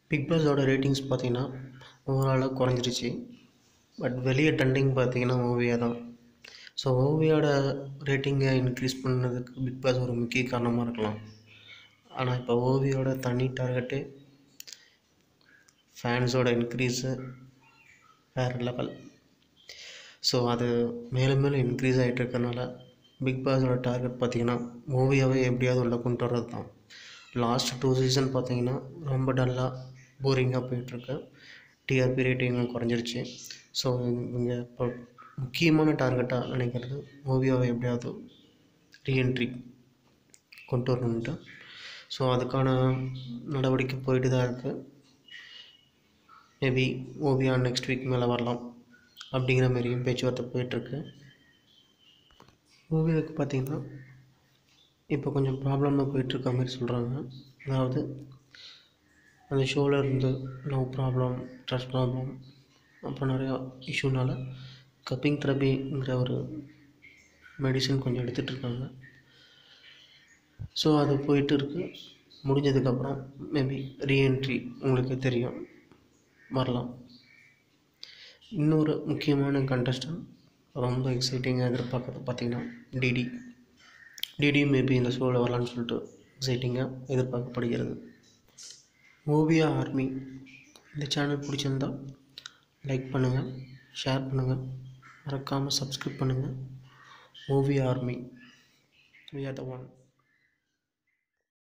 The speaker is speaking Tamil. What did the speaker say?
பிக் பாஸோட ரேட்டிங்ஸ் பார்த்தீங்கன்னா ஓவராலாக குறைஞ்சிருச்சு பட் வெளியே ட்ரெண்டிங் பார்த்தீங்கன்னா ஓவியா தான் ஸோ ஓவியோட ரேட்டிங்கை இன்க்ரீஸ் பண்ணதுக்கு பிக் பாஸ் ஒரு முக்கிய காரணமாக இருக்கலாம் ஆனால் இப்போ ஓவியோட தனி டார்கெட்டே ஃபேன்ஸோட இன்க்ரீஸு வேறு லெவல் ஸோ அது மேலும் மேலும் இன்க்ரீஸ் ஆகிட்டு இருக்கறனால பிக் பாஸோட டார்கெட் பார்த்தீங்கன்னா ஓவியாவே எப்படியாவது உள்ள கொண்டு வர்றது தான் லாஸ்ட் டூ சீசன் பார்த்தீங்கன்னா ரொம்ப டல்லாக போரிங்காக போயிட்டுருக்கு டிஆர்பி ரேட்டிங்கும் குறைஞ்சிருச்சு ஸோ இவங்க இப்போ முக்கியமான டார்கெட்டாக நினைக்கிறது ஓவியாவை எப்படியாவது ரீஎன்ட்ரி கொண்டு வரணுன்ட்டு ஸோ அதுக்கான நடவடிக்கை போயிட்டு தான் இருக்குது மேபி ஓவியா நெக்ஸ்ட் வீக் மேலே வரலாம் அப்படிங்கிற மாதிரியும் பேச்சுவார்த்தை போயிட்டுருக்கு ஓவியாவுக்கு பார்த்தீங்கன்னா இப்போ கொஞ்சம் ப்ராப்ளமாக போயிட்டுருக்க மாதிரி சொல்கிறாங்க அதாவது அந்த ஷோவில் இருந்து லவ் ப்ராப்ளம் ட்ரஸ்ட் ப்ராப்ளம் அப்புறம் நிறையா இஷ்யூனால கப்பிங் தெரபிங்கிற ஒரு மெடிசன் கொஞ்சம் எடுத்துகிட்டு இருக்காங்க ஸோ அது போயிட்டு இருக்கு முடிஞ்சதுக்கப்புறம் மேபி ரீஎன்ட்ரி உங்களுக்கு தெரியும் வரலாம் இன்னொரு முக்கியமான கண்டஸ்டன்ட் ரொம்ப எக்ஸைட்டிங்காக எதிர்பார்க்கறது பார்த்தீங்கன்னா டிடி டிடி மேபி இந்த ஷோவில் வரலான்னு சொல்லிட்டு எக்ஸைட்டிங்காக எதிர்பார்க்கப்படுகிறது ஓவியா ஆர்மி இந்த சேனல் பிடிச்சிருந்தா லைக் பண்ணுங்கள் ஷேர் பண்ணுங்கள் மறக்காமல் சப்ஸ்கிரைப் பண்ணுங்கள் Oviya army we are the one